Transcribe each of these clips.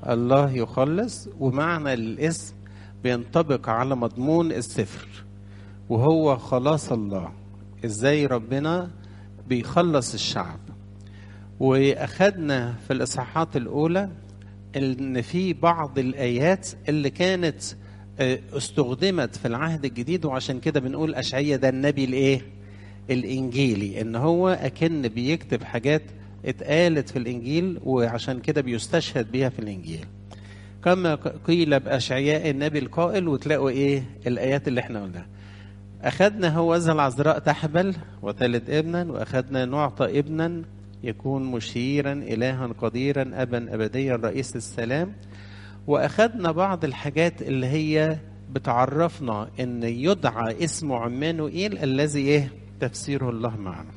الله يخلص ومعنى الاسم بينطبق على مضمون السفر وهو خلاص الله ازاي ربنا بيخلص الشعب واخدنا في الاصحاحات الاولى ان في بعض الايات اللي كانت استخدمت في العهد الجديد وعشان كده بنقول اشعيا ده النبي الايه الانجيلي ان هو اكن بيكتب حاجات اتقالت في الانجيل وعشان كده بيستشهد بيها في الانجيل كما قيل باشعياء النبي القائل وتلاقوا ايه الايات اللي احنا قلناها اخذنا هو ذا العذراء تحبل وتلد ابنا واخذنا نعطى ابنا يكون مشيرا الها قديرا ابا ابديا رئيس السلام واخذنا بعض الحاجات اللي هي بتعرفنا ان يدعى اسمه عمانوئيل الذي ايه تفسيره الله معنا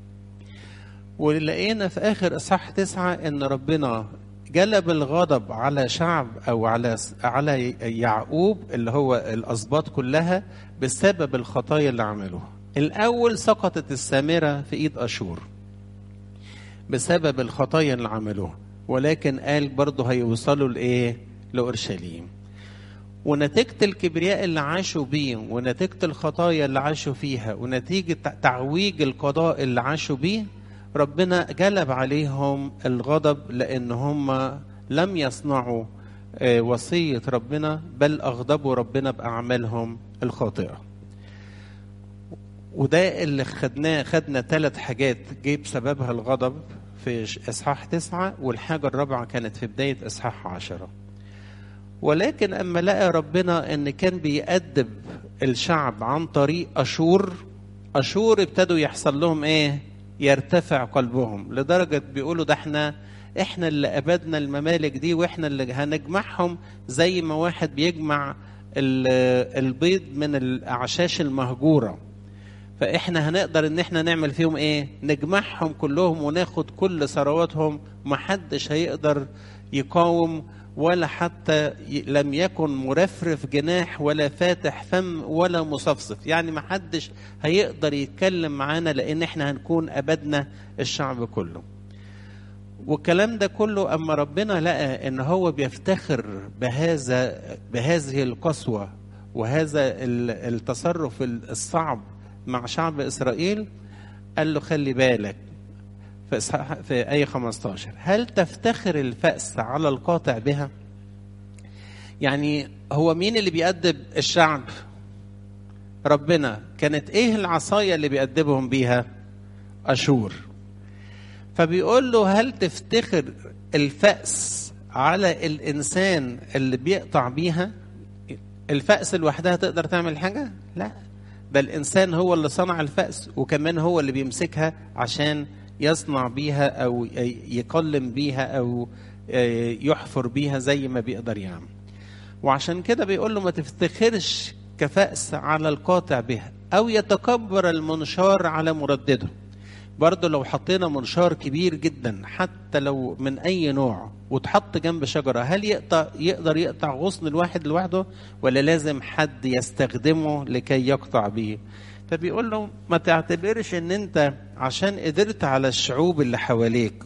ولقينا في اخر اصحاح تسعة ان ربنا جلب الغضب على شعب او على على يعقوب اللي هو الاسباط كلها بسبب الخطايا اللي عملوها الاول سقطت السامره في ايد اشور بسبب الخطايا اللي عملوها ولكن قال برضه هيوصلوا لايه لاورشليم ونتيجة الكبرياء اللي عاشوا بيه ونتيجة الخطايا اللي عاشوا فيها ونتيجة تعويج القضاء اللي عاشوا بيه ربنا جلب عليهم الغضب لأن هم لم يصنعوا وصية ربنا بل أغضبوا ربنا بأعمالهم الخاطئة وده اللي خدناه خدنا ثلاث حاجات جه بسببها الغضب في إصحاح تسعة والحاجة الرابعة كانت في بداية إصحاح عشرة ولكن اما لقى ربنا ان كان بيأدب الشعب عن طريق اشور اشور ابتدوا يحصل لهم ايه يرتفع قلبهم لدرجه بيقولوا ده احنا احنا اللي ابدنا الممالك دي واحنا اللي هنجمعهم زي ما واحد بيجمع البيض من الاعشاش المهجوره فاحنا هنقدر ان احنا نعمل فيهم ايه نجمعهم كلهم وناخد كل ثرواتهم محدش هيقدر يقاوم ولا حتى لم يكن مرفرف جناح ولا فاتح فم ولا مصفصف يعني ما حدش هيقدر يتكلم معانا لان احنا هنكون ابدنا الشعب كله والكلام ده كله اما ربنا لقى ان هو بيفتخر بهذا بهذه القسوه وهذا التصرف الصعب مع شعب اسرائيل قال له خلي بالك في في آية 15 هل تفتخر الفأس على القاطع بها؟ يعني هو مين اللي بيأدب الشعب؟ ربنا كانت ايه العصاية اللي بيأدبهم بيها؟ أشور فبيقول له هل تفتخر الفأس على الإنسان اللي بيقطع بيها؟ الفأس لوحدها تقدر تعمل حاجة؟ لا ده الإنسان هو اللي صنع الفأس وكمان هو اللي بيمسكها عشان يصنع بيها او يقلم بيها او يحفر بيها زي ما بيقدر يعمل وعشان كده بيقول له ما تفتخرش كفأس على القاطع بها او يتكبر المنشار على مردده برضه لو حطينا منشار كبير جدا حتى لو من اي نوع وتحط جنب شجره هل يقطع يقدر يقطع غصن الواحد لوحده ولا لازم حد يستخدمه لكي يقطع به فبيقول له ما تعتبرش ان انت عشان قدرت على الشعوب اللي حواليك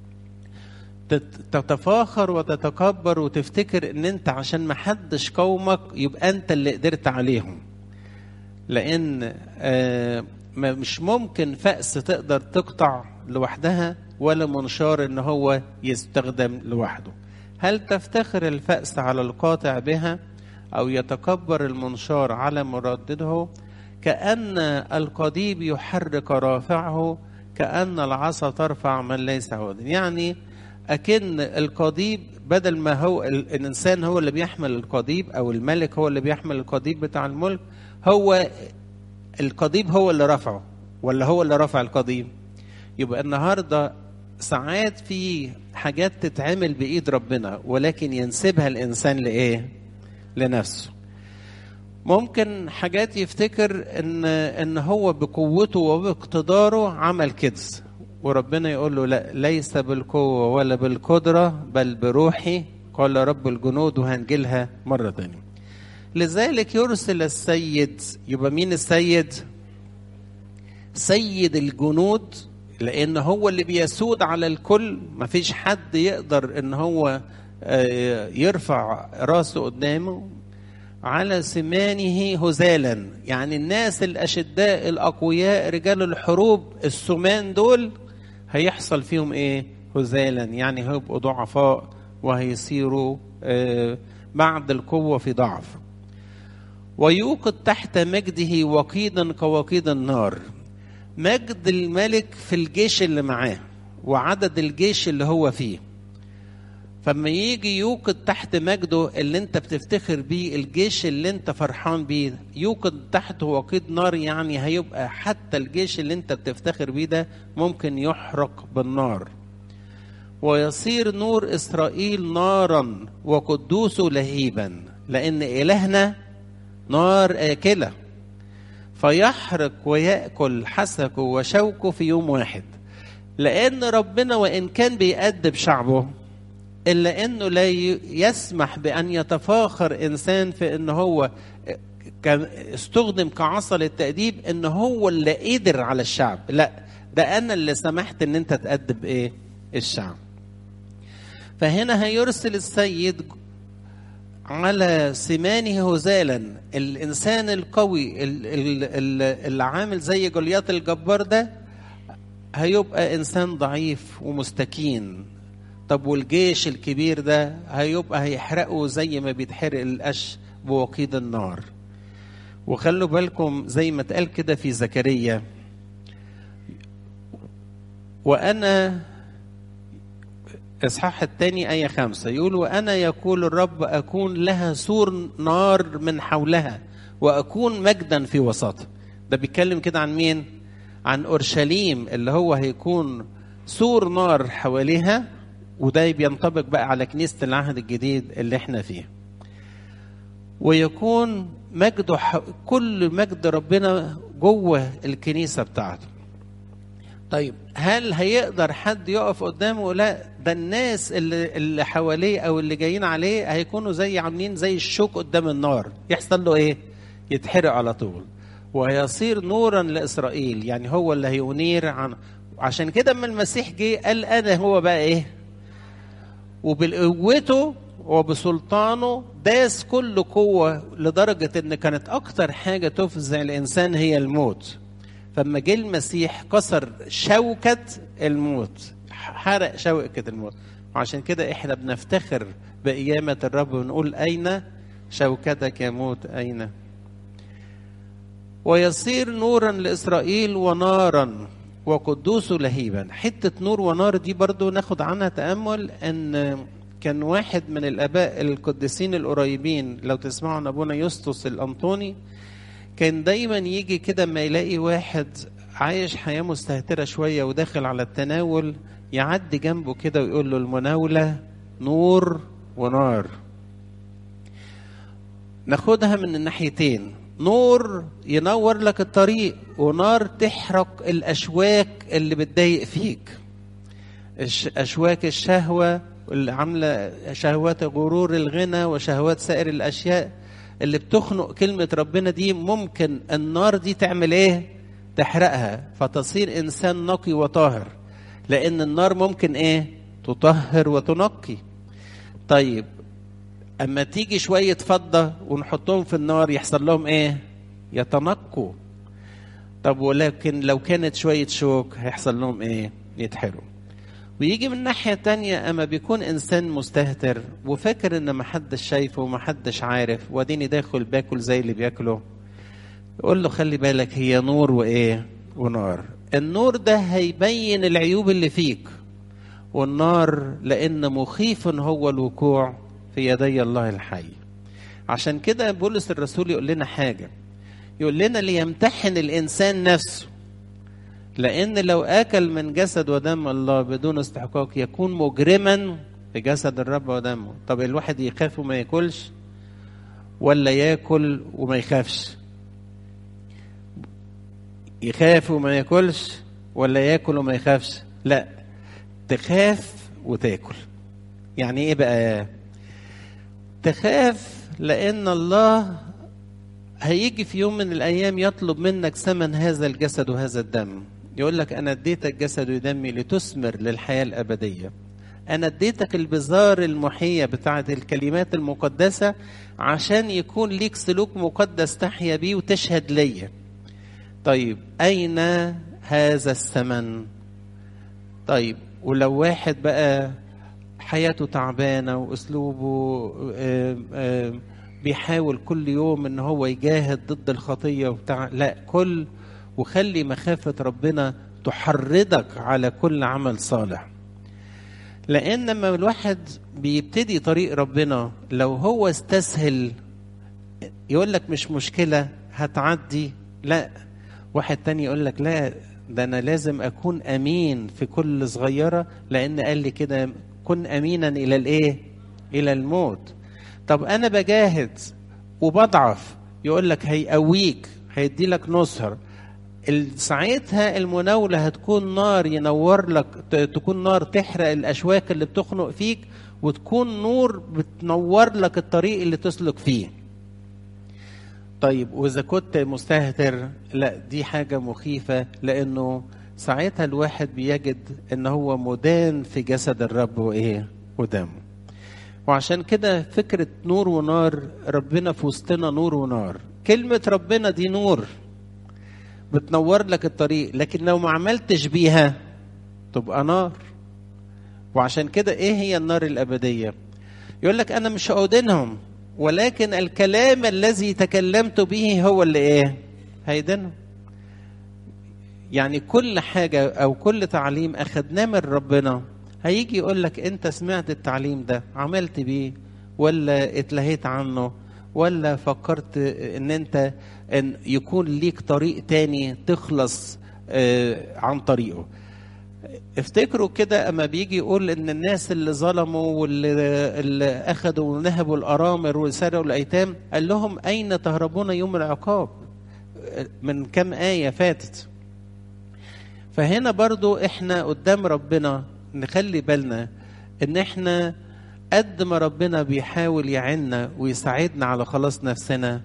تتفاخر وتتكبر وتفتكر ان انت عشان ما حدش قومك يبقى انت اللي قدرت عليهم لان آه مش ممكن فأس تقدر تقطع لوحدها ولا منشار ان هو يستخدم لوحده هل تفتخر الفأس على القاطع بها او يتكبر المنشار على مردده كأن القضيب يحرك رافعه كأن العصا ترفع من ليس عودا يعني أكن القضيب بدل ما هو الإنسان هو اللي بيحمل القضيب أو الملك هو اللي بيحمل القضيب بتاع الملك هو القضيب هو اللي رفعه ولا هو اللي رفع القضيب يبقى النهاردة ساعات في حاجات تتعمل بإيد ربنا ولكن ينسبها الإنسان لإيه لنفسه ممكن حاجات يفتكر ان ان هو بقوته وباقتداره عمل كده وربنا يقول له لا ليس بالقوه ولا بالقدره بل بروحي قال رب الجنود وهنجيلها مره ثانيه لذلك يرسل السيد يبقى مين السيد سيد الجنود لان هو اللي بيسود على الكل مفيش حد يقدر ان هو يرفع راسه قدامه على سمانه هزالا يعني الناس الأشداء الأقوياء رجال الحروب السمان دول هيحصل فيهم إيه هزالا يعني هيبقوا ضعفاء وهيصيروا بعد القوة في ضعف ويوقد تحت مجده وقيدا كوقيد النار مجد الملك في الجيش اللي معاه وعدد الجيش اللي هو فيه فما يجي يوقد تحت مجده اللي انت بتفتخر بيه الجيش اللي انت فرحان بيه يوقد تحته وقيد نار يعني هيبقى حتى الجيش اللي انت بتفتخر بيه ده ممكن يحرق بالنار ويصير نور اسرائيل نارا وقدوسه لهيبا لان الهنا نار اكله فيحرق وياكل حسكه وشوكه في يوم واحد لان ربنا وان كان بيأدب شعبه الا انه لا يسمح بان يتفاخر انسان في ان هو كان استخدم كعصا للتأديب ان هو اللي قدر على الشعب لا ده انا اللي سمحت ان انت تأدب ايه الشعب فهنا هيرسل السيد على سمانه هزالا الانسان القوي اللي عامل زي جوليات الجبار ده هيبقى انسان ضعيف ومستكين طب والجيش الكبير ده هيبقى هيحرقه زي ما بيتحرق القش بوقيد النار وخلوا بالكم زي ما اتقال كده في زكريا وانا اصحاح الثاني آية خمسة يقول وأنا يقول الرب أكون لها سور نار من حولها وأكون مجدا في وسطها ده بيتكلم كده عن مين؟ عن أورشليم اللي هو هيكون سور نار حواليها وده بينطبق بقى على كنيسة العهد الجديد اللي احنا فيه ويكون مجده كل مجد ربنا جوه الكنيسة بتاعته طيب هل هيقدر حد يقف قدامه لا ده الناس اللي اللي حواليه او اللي جايين عليه هيكونوا زي عاملين زي الشوك قدام النار يحصل له ايه يتحرق على طول ويصير نورا لاسرائيل يعني هو اللي هينير عن عشان كده اما المسيح جه قال انا هو بقى ايه وبقوته وبسلطانه داس كل قوة لدرجة ان كانت اكتر حاجة تفزع الانسان هي الموت فلما جه المسيح كسر شوكة الموت حرق شوكة الموت وعشان كده احنا بنفتخر بقيامة الرب ونقول أين شوكتك يا موت أين ويصير نورا لإسرائيل ونارا وقدوسه لهيبا حتة نور ونار دي برضو ناخد عنها تأمل أن كان واحد من الآباء القديسين القريبين لو تسمعوا عن أبونا يسطس الأنطوني كان دايما يجي كده ما يلاقي واحد عايش حياة مستهترة شوية وداخل على التناول يعدي جنبه كده ويقول له المناولة نور ونار ناخدها من الناحيتين نور ينور لك الطريق ونار تحرق الأشواك اللي بتضايق فيك أشواك الشهوة اللي عاملة شهوات غرور الغنى وشهوات سائر الأشياء اللي بتخنق كلمة ربنا دي ممكن النار دي تعمل ايه تحرقها فتصير انسان نقي وطاهر لان النار ممكن ايه تطهر وتنقي طيب اما تيجي شوية فضة ونحطهم في النار يحصل لهم ايه يتنقوا طب ولكن لو كانت شوية شوك هيحصل لهم ايه يتحرقوا ويجي من ناحية تانية أما بيكون إنسان مستهتر وفاكر إن محدش شايفه ومحدش عارف واديني داخل باكل زي اللي بياكله يقول له خلي بالك هي نور وإيه ونار النور ده هيبين العيوب اللي فيك والنار لأن مخيف هو الوقوع في يدي الله الحي عشان كده بولس الرسول يقول لنا حاجة يقول لنا ليمتحن الإنسان نفسه لأن لو أكل من جسد ودم الله بدون استحقاق يكون مجرما في جسد الرب ودمه طب الواحد يخاف وما ياكلش ولا ياكل وما يخافش يخاف وما ياكلش ولا ياكل وما يخافش لا تخاف وتاكل يعني ايه بقى تخاف لان الله هيجي في يوم من الايام يطلب منك ثمن هذا الجسد وهذا الدم يقول لك انا اديتك جسد ودمي لتثمر للحياه الابديه انا اديتك البزار المحيه بتاعه الكلمات المقدسه عشان يكون ليك سلوك مقدس تحيا بيه وتشهد ليا طيب اين هذا الثمن طيب ولو واحد بقى حياته تعبانه واسلوبه آه، آه، بيحاول كل يوم ان هو يجاهد ضد الخطيه وبتاع لا كل وخلي مخافه ربنا تحرضك على كل عمل صالح لان لما الواحد بيبتدي طريق ربنا لو هو استسهل يقول لك مش مشكله هتعدي لا واحد تاني يقول لك لا ده انا لازم اكون امين في كل صغيره لان قال لي كده كن امينا الى الايه الى الموت طب انا بجاهد وبضعف يقول لك هيقويك هيدي لك نصر ال- ساعتها المناولة هتكون نار ينور لك ت- تكون نار تحرق الأشواك اللي بتخنق فيك وتكون نور بتنور لك الطريق اللي تسلك فيه طيب وإذا كنت مستهتر لا دي حاجة مخيفة لأنه ساعتها الواحد بيجد إن هو مدان في جسد الرب وإيه ودمه وعشان كده فكرة نور ونار ربنا في وسطنا نور ونار كلمة ربنا دي نور بتنور لك الطريق لكن لو ما عملتش بيها تبقى نار وعشان كده ايه هي النار الابديه يقول لك انا مش هأدينهم ولكن الكلام الذي تكلمت به هو اللي ايه هيدينهم يعني كل حاجه او كل تعليم اخدناه من ربنا هيجي يقول لك انت سمعت التعليم ده عملت بيه ولا اتلهيت عنه ولا فكرت ان انت ان يكون ليك طريق تاني تخلص آه، عن طريقه افتكروا كده اما بيجي يقول ان الناس اللي ظلموا واللي اللي اخذوا ونهبوا الارامل وسرقوا الايتام قال لهم اين تهربون يوم العقاب من كم ايه فاتت فهنا برضو احنا قدام ربنا نخلي بالنا ان احنا قد ما ربنا بيحاول يعيننا ويساعدنا على خلاص نفسنا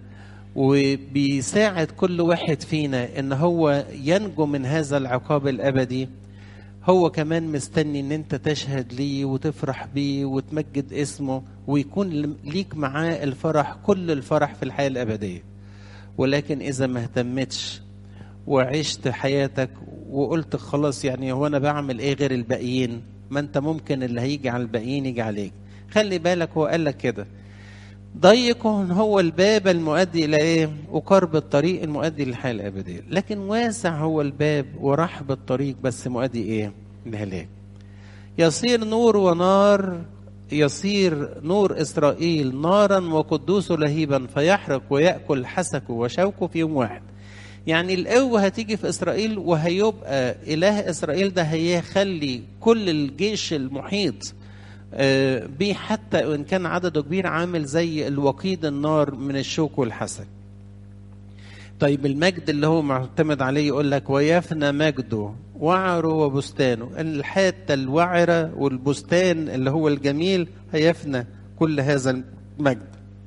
وبيساعد كل واحد فينا ان هو ينجو من هذا العقاب الابدي هو كمان مستني ان انت تشهد ليه وتفرح بيه وتمجد اسمه ويكون ليك معاه الفرح كل الفرح في الحياه الابديه ولكن اذا ما اهتمتش وعشت حياتك وقلت خلاص يعني هو انا بعمل ايه غير الباقيين ما انت ممكن اللي هيجي على الباقيين يجي عليك خلي بالك هو قال لك كده ضيق هو الباب المؤدي الى ايه وقرب الطريق المؤدي للحياه الابديه لكن واسع هو الباب ورحب الطريق بس مؤدي ايه لهلاك يصير نور ونار يصير نور اسرائيل نارا وقدوس لهيبا فيحرق وياكل حسكه وشوكه في يوم واحد يعني القوة هتيجي في إسرائيل وهيبقى إله إسرائيل ده هيخلي كل الجيش المحيط آه، بيه حتى وإن كان عدده كبير عامل زي الوقيد النار من الشوك والحسد طيب المجد اللي هو معتمد عليه يقول لك ويفنى مجده وعره وبستانه الحتة الوعرة والبستان اللي هو الجميل هيفنى كل هذا المجد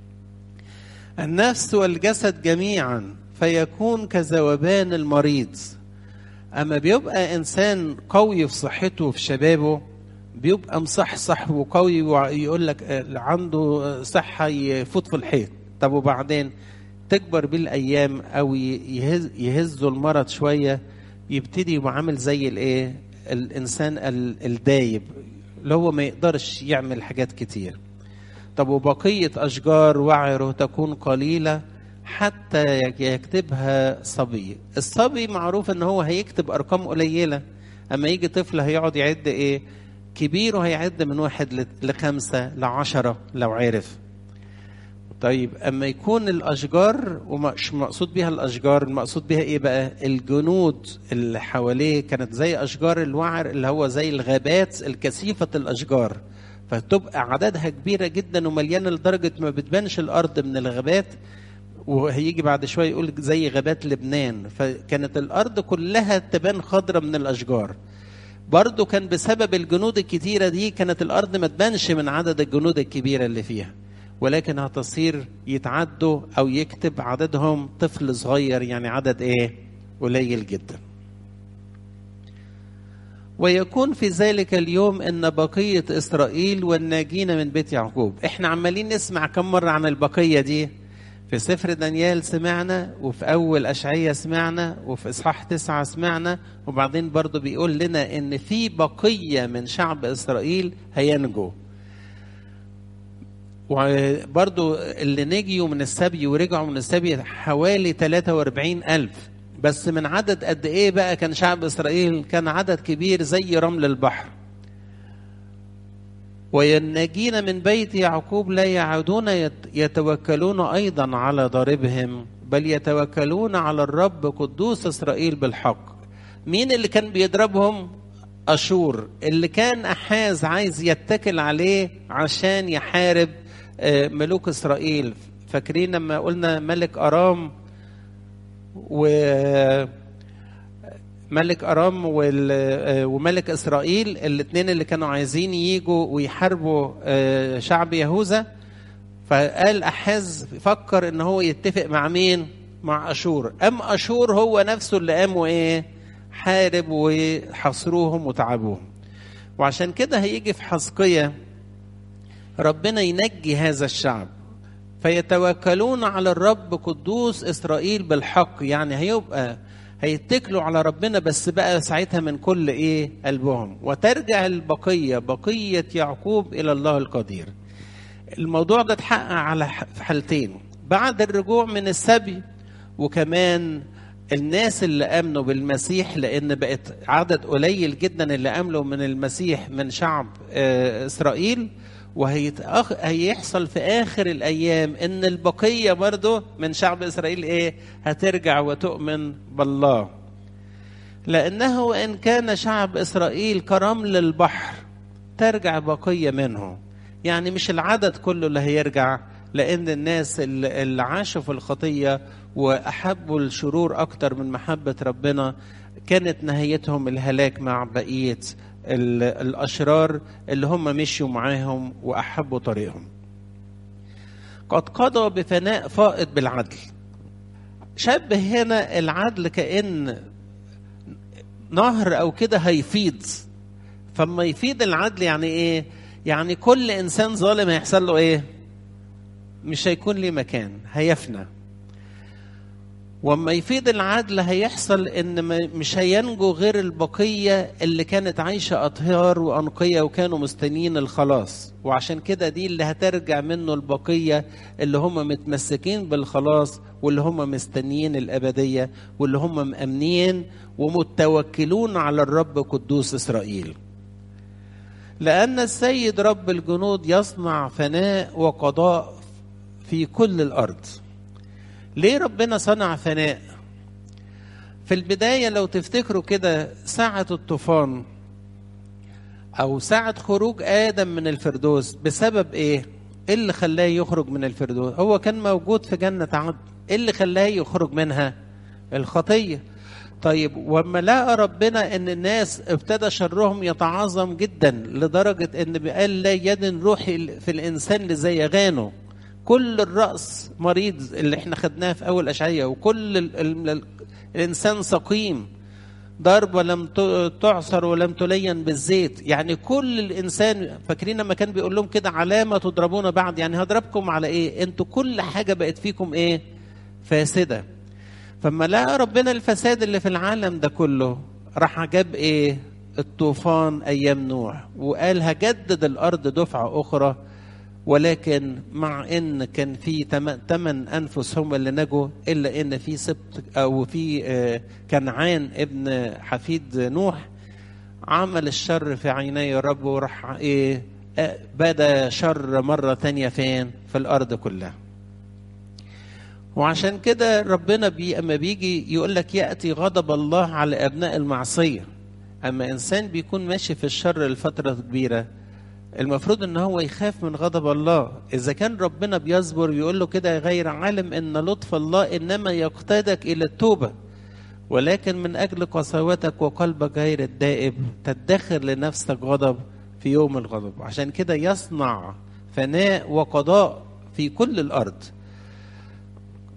النفس والجسد جميعا فيكون كذوبان المريض اما بيبقى انسان قوي في صحته وفي شبابه بيبقى مصحصح وقوي ويقول لك آه، عنده صحه يفوت في الحيط طب وبعدين تكبر بيه الايام او يهز يهزه المرض شويه يبتدي يبقى عامل زي الايه الانسان ال- الدايب اللي هو ما يقدرش يعمل حاجات كتير طب وبقيه اشجار وعره تكون قليله حتى يكتبها صبي الصبي معروف ان هو هيكتب ارقام قليله اما يجي طفل هيقعد يعد ايه كبيره هيعد من واحد ل- لخمسة لعشرة لو عرف طيب اما يكون الاشجار ومش مقصود بيها الاشجار المقصود بيها ايه بقى الجنود اللي حواليه كانت زي اشجار الوعر اللي هو زي الغابات الكثيفه الاشجار فتبقى عددها كبيره جدا ومليانه لدرجه ما بتبانش الارض من الغابات وهيجي بعد شويه يقول زي غابات لبنان فكانت الارض كلها تبان خضرة من الاشجار برضو كان بسبب الجنود الكتيرة دي كانت الأرض ما تبانش من عدد الجنود الكبيرة اللي فيها ولكن هتصير يتعدوا أو يكتب عددهم طفل صغير يعني عدد إيه قليل جدا ويكون في ذلك اليوم ان بقيه اسرائيل والناجين من بيت يعقوب احنا عمالين نسمع كم مره عن البقيه دي في سفر دانيال سمعنا وفي اول اشعياء سمعنا وفي اصحاح تسعة سمعنا وبعدين برضو بيقول لنا ان في بقيه من شعب اسرائيل هينجو وبرضو اللي نجيوا من السبي ورجعوا من السبي حوالي 43 ألف بس من عدد قد ايه بقى كان شعب اسرائيل كان عدد كبير زي رمل البحر والناجين من بيت يعقوب لا يعودون يتوكلون ايضا على ضاربهم بل يتوكلون على الرب قدوس اسرائيل بالحق مين اللي كان بيضربهم اشور اللي كان احاز عايز يتكل عليه عشان يحارب ملوك اسرائيل فاكرين لما قلنا ملك ارام و ملك ارام وملك اسرائيل الاثنين اللي كانوا عايزين يجوا ويحاربوا شعب يهوذا فقال احاز فكر ان هو يتفق مع مين مع اشور ام اشور هو نفسه اللي قام وايه حارب وحصروهم وتعبوهم وعشان كده هيجي في حسقيه ربنا ينجي هذا الشعب فيتوكلون على الرب قدوس اسرائيل بالحق يعني هيبقى هيتكلوا على ربنا بس بقى ساعتها من كل ايه قلبهم وترجع البقيه بقيه يعقوب الى الله القدير الموضوع ده اتحقق على حالتين بعد الرجوع من السبي وكمان الناس اللي امنوا بالمسيح لان بقت عدد قليل جدا اللي امنوا من المسيح من شعب اسرائيل وهيحصل في اخر الايام ان البقيه برضه من شعب اسرائيل ايه هترجع وتؤمن بالله لانه ان كان شعب اسرائيل كرمل البحر ترجع بقيه منه يعني مش العدد كله اللي هيرجع لان الناس اللي عاشوا في الخطيه واحبوا الشرور اكتر من محبه ربنا كانت نهايتهم الهلاك مع بقيه الأشرار اللي هم مشوا معاهم وأحبوا طريقهم قد قضى بفناء فائض بالعدل شبه هنا العدل كأن نهر أو كده هيفيض فما يفيض العدل يعني إيه يعني كل إنسان ظالم هيحصل له إيه مش هيكون ليه مكان هيفنى وما يفيد العدل هيحصل ان مش هينجو غير البقيه اللي كانت عايشه اطهار وانقيه وكانوا مستنيين الخلاص وعشان كده دي اللي هترجع منه البقيه اللي هم متمسكين بالخلاص واللي هم مستنيين الابديه واللي هم مامنين ومتوكلون على الرب قدوس اسرائيل لان السيد رب الجنود يصنع فناء وقضاء في كل الارض ليه ربنا صنع فناء في البداية لو تفتكروا كده ساعة الطوفان أو ساعة خروج آدم من الفردوس بسبب إيه؟ إيه اللي خلاه يخرج من الفردوس؟ هو كان موجود في جنة عدن، إيه اللي خلاه يخرج منها؟ الخطية. طيب وما لقى ربنا إن الناس ابتدى شرهم يتعاظم جدا لدرجة إن قال لا يد روحي في الإنسان لزيغانه. كل الرأس مريض اللي احنا خدناه في أول أشعية وكل ال ال ال الإنسان سقيم ضرب ولم تعصر ولم تلين بالزيت يعني كل الإنسان فاكرين لما كان بيقول لهم كده علامة تضربون بعد يعني هضربكم على إيه أنتوا كل حاجة بقت فيكم إيه فاسدة فما لقى ربنا الفساد اللي في العالم ده كله راح جاب إيه الطوفان أيام نوح وقال هجدد الأرض دفعة أخرى ولكن مع ان كان في ثمان انفس هم اللي نجوا الا ان في سبت او في كنعان ابن حفيد نوح عمل الشر في عيني الرب وراح ايه بدا شر مره ثانيه فين في الارض كلها وعشان كده ربنا بي اما بيجي يقول لك ياتي غضب الله على ابناء المعصيه اما انسان بيكون ماشي في الشر لفتره كبيره المفروض ان هو يخاف من غضب الله اذا كان ربنا بيصبر يقول له كده غير عالم ان لطف الله انما يقتادك الى التوبه ولكن من اجل قساوتك وقلبك غير الدائب تدخر لنفسك غضب في يوم الغضب عشان كده يصنع فناء وقضاء في كل الارض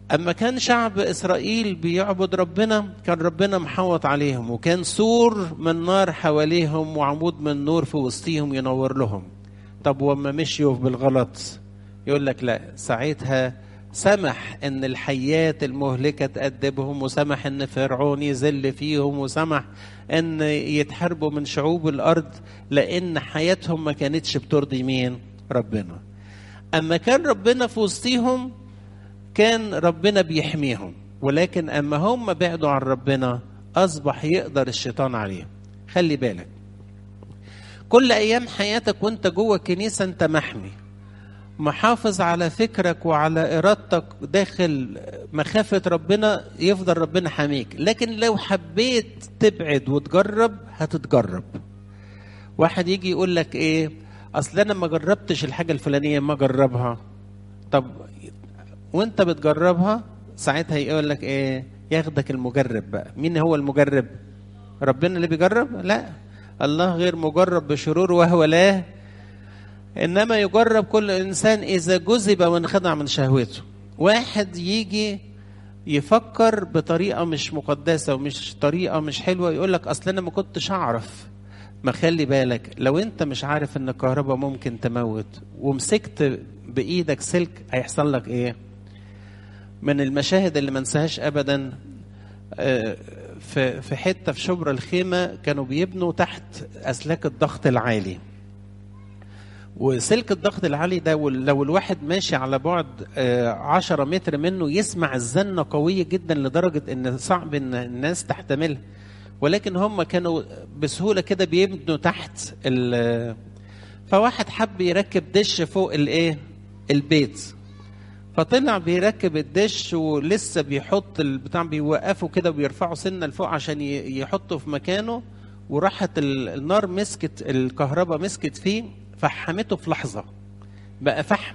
اما كان شعب اسرائيل بيعبد ربنا كان ربنا محوط عليهم وكان سور من نار حواليهم وعمود من نور في وسطيهم ينور لهم طب وما مشيوا بالغلط يقول لك لا ساعتها سمح ان الحيات المهلكه تأدبهم وسمح ان فرعون يذل فيهم وسمح ان يتحاربوا من شعوب الارض لان حياتهم ما كانتش بترضي مين ربنا اما كان ربنا في وسطيهم كان ربنا بيحميهم ولكن اما هم بعدوا عن ربنا اصبح يقدر الشيطان عليهم خلي بالك كل ايام حياتك وانت جوه الكنيسه انت محمي محافظ على فكرك وعلى ارادتك داخل مخافه ربنا يفضل ربنا حاميك لكن لو حبيت تبعد وتجرب هتتجرب واحد يجي يقول لك ايه اصل انا ما جربتش الحاجه الفلانيه ما جربها طب وانت بتجربها ساعتها يقول لك ايه ياخدك المجرب بقى مين هو المجرب ربنا اللي بيجرب لا الله غير مجرب بشرور وهو لا انما يجرب كل انسان اذا جذب وانخدع من شهوته واحد يجي يفكر بطريقه مش مقدسه ومش طريقه مش حلوه يقول لك اصل انا ما كنتش اعرف ما خلي بالك لو انت مش عارف ان الكهرباء ممكن تموت ومسكت بايدك سلك هيحصل لك ايه من المشاهد اللي ما انساهاش ابدا في في حته في شبرا الخيمه كانوا بيبنوا تحت اسلاك الضغط العالي وسلك الضغط العالي ده لو الواحد ماشي على بعد عشرة متر منه يسمع الزنة قوية جدا لدرجة ان صعب ان الناس تحتملها ولكن هم كانوا بسهولة كده بيبنوا تحت فواحد حب يركب دش فوق الايه البيت فطلع بيركب الدش ولسه بيحط البتاع بيوقفه كده وبيرفعه سنه لفوق عشان يحطه في مكانه وراحت النار مسكت الكهرباء مسكت فيه فحمته في لحظه بقى فحم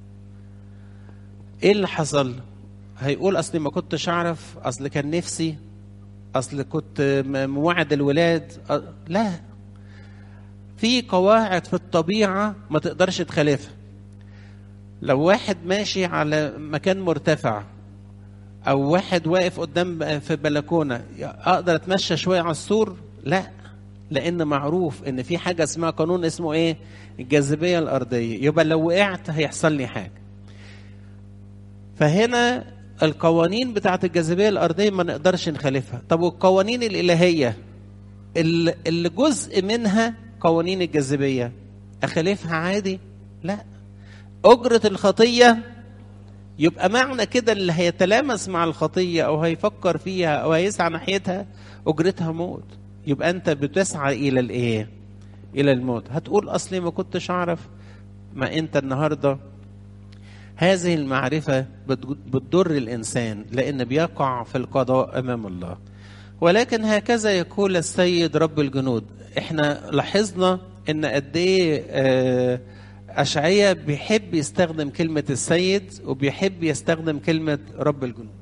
ايه اللي حصل هيقول اصل ما كنتش اعرف اصل كان نفسي اصل كنت موعد الولاد لا في قواعد في الطبيعه ما تقدرش تخالفها لو واحد ماشي على مكان مرتفع او واحد واقف قدام في بلكونه اقدر اتمشى شويه على السور لا لان معروف ان في حاجه اسمها قانون اسمه ايه الجاذبيه الارضيه يبقى لو وقعت هيحصل لي حاجه فهنا القوانين بتاعت الجاذبيه الارضيه ما نقدرش نخالفها طب والقوانين الالهيه اللي جزء منها قوانين الجاذبيه اخالفها عادي لا أجرة الخطية يبقى معنى كده اللي هيتلامس مع الخطية أو هيفكر فيها أو هيسعى ناحيتها أجرتها موت يبقى أنت بتسعى إلى الإيه؟ إلى الموت هتقول أصلي ما كنتش أعرف ما أنت النهاردة هذه المعرفة بتضر الإنسان لأن بيقع في القضاء أمام الله ولكن هكذا يقول السيد رب الجنود احنا لاحظنا ان قد ايه آه أشعية بيحب يستخدم كلمة السيد وبيحب يستخدم كلمة رب الجنود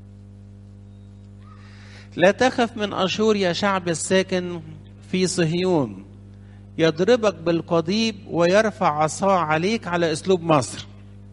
لا تخف من أشور يا شعب الساكن في صهيون يضربك بالقضيب ويرفع عصاه عليك على أسلوب مصر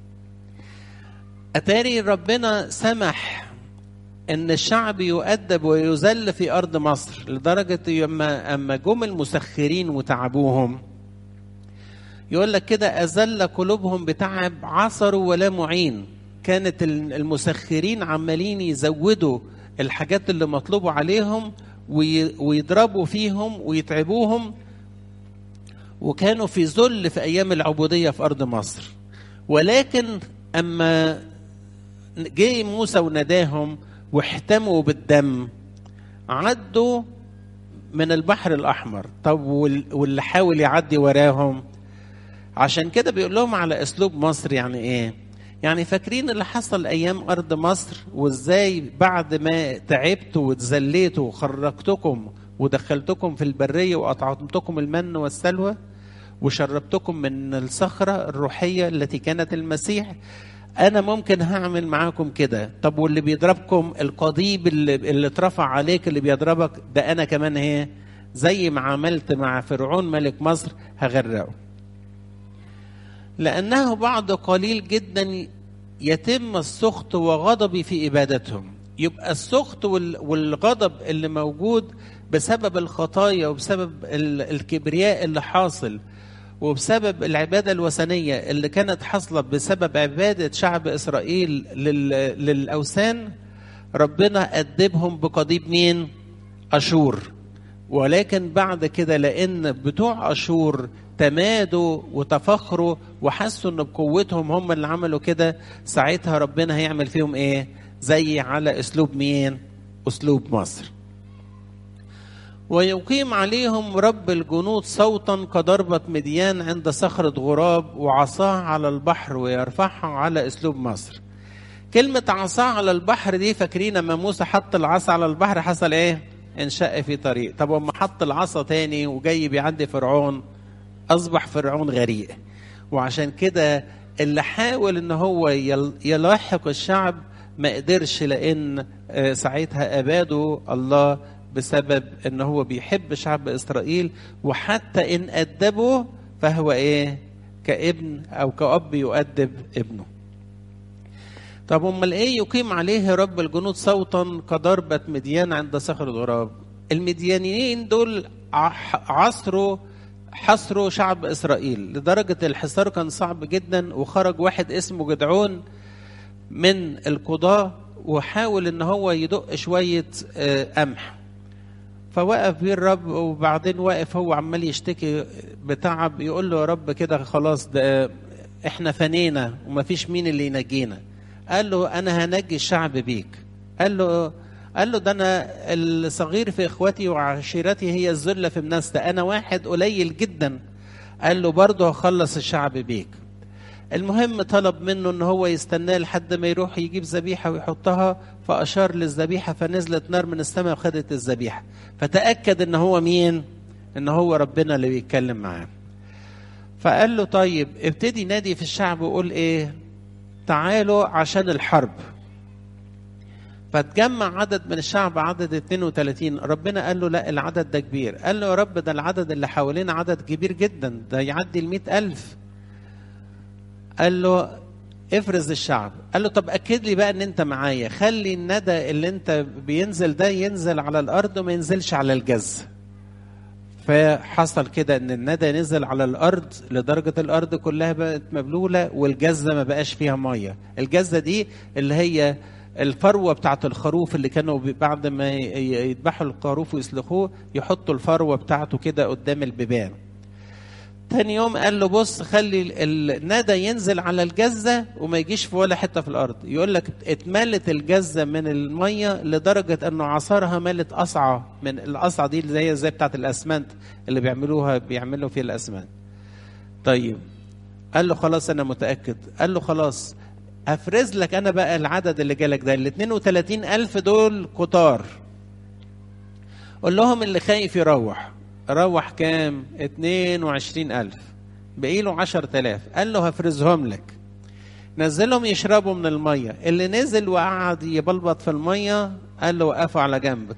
أتاري ربنا سمح ان الشعب يؤدب ويذل في ارض مصر لدرجه اما اما جم المسخرين وتعبوهم يقول لك كده أذل قلوبهم بتعب عصروا ولا معين كانت المسخرين عمالين يزودوا الحاجات اللي مطلوبة عليهم ويضربوا فيهم ويتعبوهم وكانوا في ذل في أيام العبودية في أرض مصر ولكن أما جه موسى وناداهم واحتموا بالدم عدوا من البحر الأحمر طب واللي حاول يعدي وراهم عشان كده بيقول لهم على اسلوب مصر يعني ايه يعني فاكرين اللي حصل ايام ارض مصر وازاي بعد ما تعبتوا واتذليتوا وخرجتكم ودخلتكم في البريه واطعمتكم المن والسلوى وشربتكم من الصخره الروحيه التي كانت المسيح انا ممكن هعمل معاكم كده طب واللي بيضربكم القضيب اللي, اللي اترفع عليك اللي بيضربك ده انا كمان ايه زي ما عملت مع فرعون ملك مصر هغرقه لأنه بعد قليل جدا يتم السخط وغضبي في إبادتهم يبقى السخط والغضب اللي موجود بسبب الخطايا وبسبب الكبرياء اللي حاصل وبسبب العبادة الوثنية اللي كانت حاصلة بسبب عبادة شعب إسرائيل للأوثان ربنا أدبهم بقضيب مين؟ أشور ولكن بعد كده لأن بتوع أشور تمادوا وتفخروا وحسوا ان بقوتهم هم اللي عملوا كده ساعتها ربنا هيعمل فيهم ايه زي على اسلوب مين اسلوب مصر ويقيم عليهم رب الجنود صوتا كضربة مديان عند صخرة غراب وعصاه على البحر ويرفعها على اسلوب مصر كلمة عصاه على البحر دي فاكرين لما موسى حط العصا على البحر حصل ايه انشق في طريق طب وما حط العصا تاني وجاي بيعدي فرعون اصبح فرعون غريق وعشان كده اللي حاول ان هو يلاحق الشعب ما قدرش لان ساعتها ابادوا الله بسبب ان هو بيحب شعب اسرائيل وحتى ان ادبه فهو ايه كابن او كاب يؤدب ابنه طب امال ايه يقيم عليه رب الجنود صوتا كضربة مديان عند صخر الغراب المديانيين دول عصروا حصروا شعب اسرائيل لدرجه الحصار كان صعب جدا وخرج واحد اسمه جدعون من القضاه وحاول ان هو يدق شويه قمح فوقف بيه الرب وبعدين واقف هو عمال يشتكي بتعب يقول له يا رب كده خلاص ده احنا فنينا ومفيش مين اللي ينجينا قال له انا هنجي الشعب بيك قال له قال له ده انا الصغير في اخوتي وعشيرتي هي الذله في منسى انا واحد قليل جدا قال له برضه هخلص الشعب بيك المهم طلب منه ان هو يستناه لحد ما يروح يجيب ذبيحه ويحطها فاشار للذبيحه فنزلت نار من السماء وخدت الذبيحه فتاكد ان هو مين ان هو ربنا اللي بيتكلم معاه فقال له طيب ابتدي نادي في الشعب وقول ايه تعالوا عشان الحرب فتجمع عدد من الشعب عدد 32 ربنا قال له لا العدد ده كبير قال له يا رب ده العدد اللي حوالينا عدد كبير جدا ده يعدي المئة ألف قال له افرز الشعب قال له طب اكد لي بقى ان انت معايا خلي الندى اللي انت بينزل ده ينزل على الارض وما ينزلش على الجز فحصل كده ان الندى نزل على الارض لدرجه الارض كلها بقت مبلوله والجزه ما بقاش فيها ميه الجزه دي اللي هي الفروه بتاعت الخروف اللي كانوا بعد ما يذبحوا الخروف ويسلخوه يحطوا الفروه بتاعته كده قدام البيبان تاني يوم قال له بص خلي الندى ينزل على الجزة وما يجيش في ولا حتة في الأرض يقول لك اتملت الجزة من المية لدرجة أنه عصارها ملت قصعة من القصعة دي زي زي بتاعت الأسمنت اللي بيعملوها بيعملوا فيها الأسمنت طيب قال له خلاص أنا متأكد قال له خلاص أفرز لك أنا بقى العدد اللي جالك ده ال 32 ألف دول كتار قول لهم اللي خايف يروح روح كام 22 ألف بقي له 10000 قال له هفرزهم لك نزلهم يشربوا من المية اللي نزل وقعد يبلبط في المية قال له وقفوا على جنب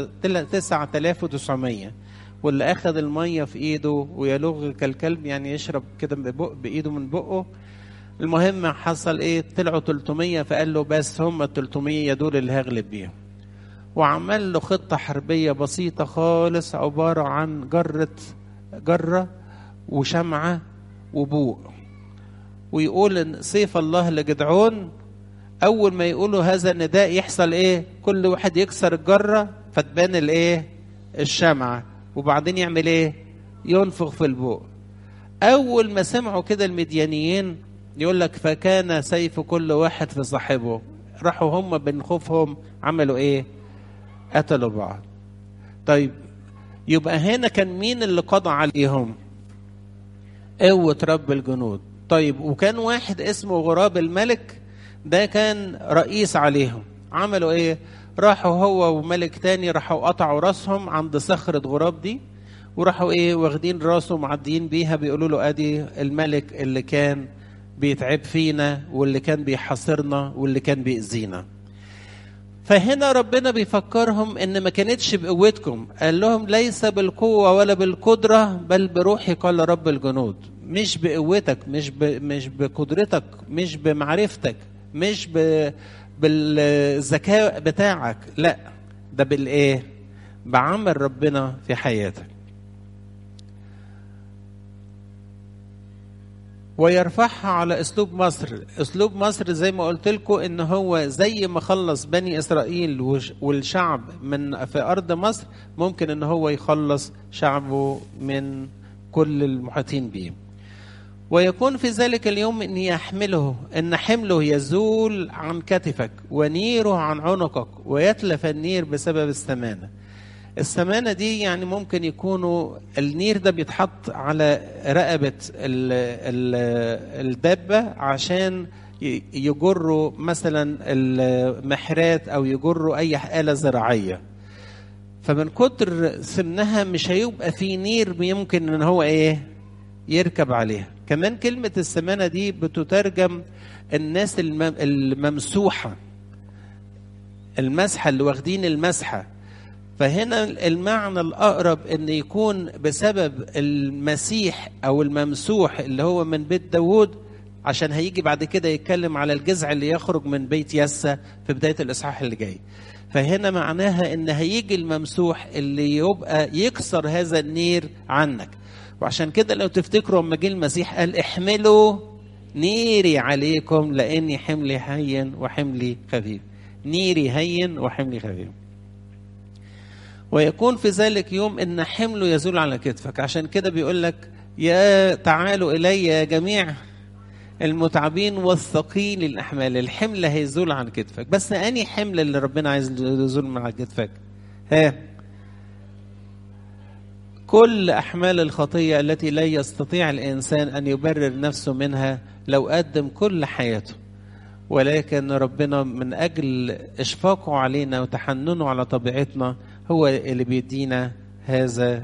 9900 واللي أخذ المية في إيده ويلغ كالكلب يعني يشرب كده ببق بإيده من بقه المهم حصل إيه طلعوا 300 فقال له بس هم ال 300 دول اللي هغلب بيهم وعمل له خطة حربية بسيطة خالص عبارة عن جرة جرة وشمعة وبوق ويقول إن سيف الله لجدعون أول ما يقولوا هذا النداء يحصل إيه؟ كل واحد يكسر الجرة فتبان الإيه؟ الشمعة وبعدين يعمل إيه؟ ينفخ في البوق أول ما سمعوا كده المديانيين يقول لك فكان سيف كل واحد في صاحبه راحوا هم من خوفهم عملوا إيه؟ قتلوا بعض طيب يبقى هنا كان مين اللي قضى عليهم قوة رب الجنود طيب وكان واحد اسمه غراب الملك ده كان رئيس عليهم عملوا ايه راحوا هو وملك تاني راحوا قطعوا راسهم عند صخرة غراب دي وراحوا ايه واخدين راسه معديين بيها بيقولوا له ادي الملك اللي كان بيتعب فينا واللي كان بيحاصرنا واللي كان بيأذينا فهنا ربنا بيفكرهم ان ما كانتش بقوتكم قال لهم ليس بالقوة ولا بالقدرة بل بروحي قال رب الجنود مش بقوتك مش ب... مش بقدرتك مش بمعرفتك مش ب... بالذكاء بتاعك لا ده بالايه بعمل ربنا في حياتك ويرفعها على اسلوب مصر اسلوب مصر زي ما قلت لكم ان هو زي ما خلص بني اسرائيل والشعب من في ارض مصر ممكن ان هو يخلص شعبه من كل المحيطين به ويكون في ذلك اليوم ان يحمله ان حمله يزول عن كتفك ونيره عن عنقك ويتلف النير بسبب السمانه السمانه دي يعني ممكن يكونوا النير ده بيتحط على رقبه ال ال الدابه عشان يجروا مثلا المحرات او يجروا اي آلة زراعيه فمن كتر سمنها مش هيبقى في نير يمكن ان هو ايه يركب عليها كمان كلمة السمانة دي بتترجم الناس الممسوحة المسحة اللي واخدين المسحة فهنا المعنى الأقرب أن يكون بسبب المسيح أو الممسوح اللي هو من بيت داود عشان هيجي بعد كده يتكلم على الجزع اللي يخرج من بيت يسى في بداية الإصحاح اللي جاي فهنا معناها ان هيجي الممسوح اللي يبقى يكسر هذا النير عنك وعشان كده لو تفتكروا لما جه المسيح قال احملوا نيري عليكم لاني حملي هين وحملي خفيف نيري هين وحملي خفيف ويكون في ذلك يوم ان حمله يزول على كتفك عشان كده بيقول لك يا تعالوا الي يا جميع المتعبين والثقيل الاحمال الحمل هيزول عن كتفك بس اني حمل اللي ربنا عايز يزول من على كتفك ها كل احمال الخطيه التي لا يستطيع الانسان ان يبرر نفسه منها لو قدم كل حياته ولكن ربنا من اجل اشفاقه علينا وتحننه على طبيعتنا هو اللي بيدينا هذا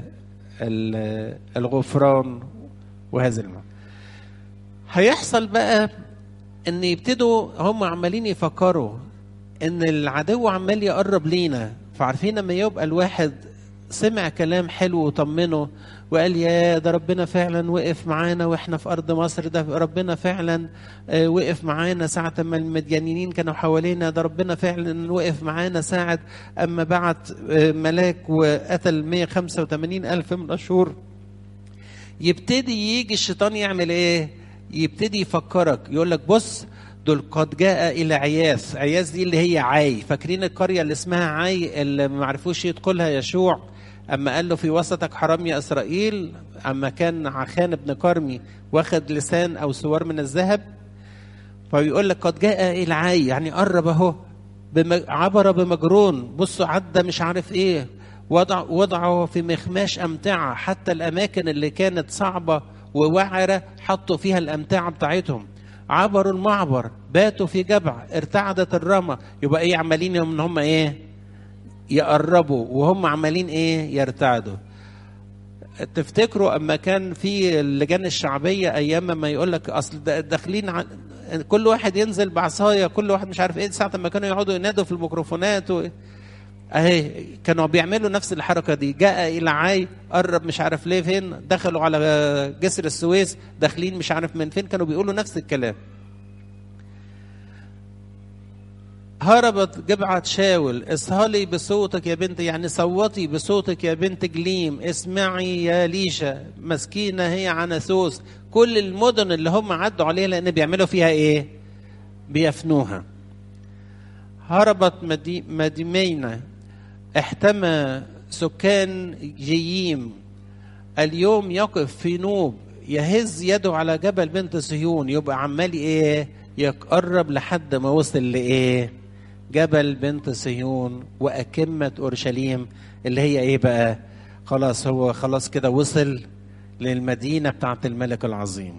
الغفران وهذا المعنى هيحصل بقى ان يبتدوا هم عمالين يفكروا ان العدو عمال يقرب لينا فعارفين لما يبقى الواحد سمع كلام حلو وطمنه وقال يا ده ربنا فعلا وقف معانا واحنا في ارض مصر ده ربنا فعلا وقف معانا ساعة ما المديانين كانوا حوالينا ده ربنا فعلا وقف معانا ساعة اما بعت ملاك وقتل 185 الف من الاشهر يبتدي يجي الشيطان يعمل ايه يبتدي يفكرك يقول لك بص دول قد جاء الى عياس عياس دي اللي هي عاي فاكرين القريه اللي اسمها عاي اللي ما عرفوش يدخلها يشوع اما قال له في وسطك حرام يا اسرائيل اما كان عخان بن كرمي واخد لسان او سوار من الذهب فبيقول لك قد جاء الى عاي يعني قرب اهو عبر بمجرون بصوا عدى مش عارف ايه وضع وضعه في مخماش امتعه حتى الاماكن اللي كانت صعبه ووعره حطوا فيها الامتعه بتاعتهم عبروا المعبر باتوا في جبع ارتعدت الرمى يبقى ايه عمالين ان هم ايه يقربوا وهم عمالين ايه يرتعدوا تفتكروا اما كان في اللجان الشعبيه ايام ما يقول لك اصل داخلين عن كل واحد ينزل بعصايه كل واحد مش عارف ايه ساعه ما كانوا يقعدوا ينادوا في الميكروفونات و... اهي كانوا بيعملوا نفس الحركه دي جاء الى عاي قرب مش عارف ليه فين دخلوا على جسر السويس داخلين مش عارف من فين كانوا بيقولوا نفس الكلام هربت جبعة شاول اصهلي بصوتك يا بنت يعني صوتي بصوتك يا بنت جليم اسمعي يا ليشا مسكينة هي عنسوس كل المدن اللي هم عدوا عليها لأن بيعملوا فيها إيه بيفنوها هربت مدي مديمينة احتمى سكان جييم اليوم يقف في نوب يهز يده على جبل بنت صهيون يبقى عمال ايه يقرب لحد ما وصل لايه جبل بنت صهيون وأكمة أورشليم اللي هي إيه بقى خلاص هو خلاص كده وصل للمدينة بتاعت الملك العظيم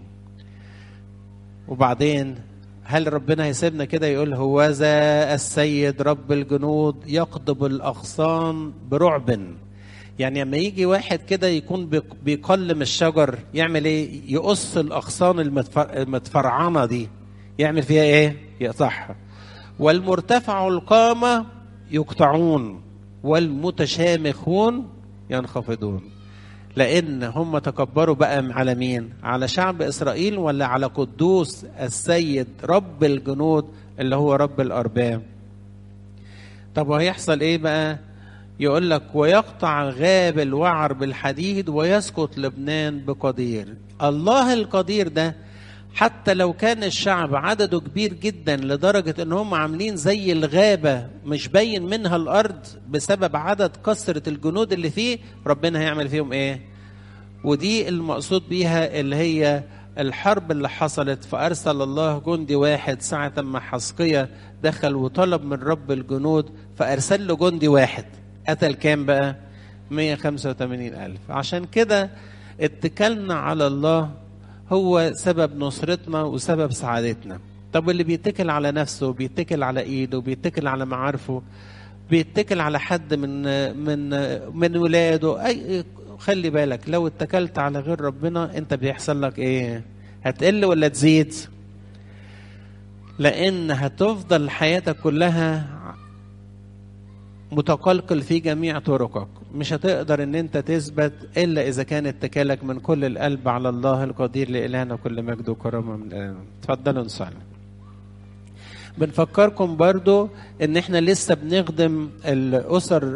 وبعدين هل ربنا هيسيبنا كده يقول هوذا السيد رب الجنود يقضب الأغصان برعب يعني لما يجي واحد كده يكون بيقلم الشجر يعمل ايه يقص الاغصان المتفرعنه دي يعمل فيها ايه يقطعها والمرتفع القامة يقطعون والمتشامخون ينخفضون لان هم تكبروا بقى على مين على شعب اسرائيل ولا على قدوس السيد رب الجنود اللي هو رب الارباب طب وهيحصل ايه بقى يقول لك ويقطع غاب الوعر بالحديد ويسقط لبنان بقدير الله القدير ده حتى لو كان الشعب عدده كبير جدا لدرجة ان هم عاملين زي الغابة مش باين منها الارض بسبب عدد كثرة الجنود اللي فيه ربنا هيعمل فيهم ايه ودي المقصود بيها اللي هي الحرب اللي حصلت فأرسل الله جندي واحد ساعة ما حسقية دخل وطلب من رب الجنود فأرسل له جندي واحد قتل كام بقى 185 ألف عشان كده اتكلنا على الله هو سبب نصرتنا وسبب سعادتنا طب اللي بيتكل على نفسه بيتكل على ايده بيتكل على معارفه بيتكل على حد من من من ولاده اي خلي بالك لو اتكلت على غير ربنا انت بيحصل لك ايه هتقل ولا تزيد لان هتفضل حياتك كلها متقلقل في جميع طرقك مش هتقدر ان انت تثبت الا اذا كان اتكالك من كل القلب على الله القدير لالهنا كل مجد وكرامه من الان اتفضلوا نصلي بنفكركم برضو ان احنا لسه بنخدم الاسر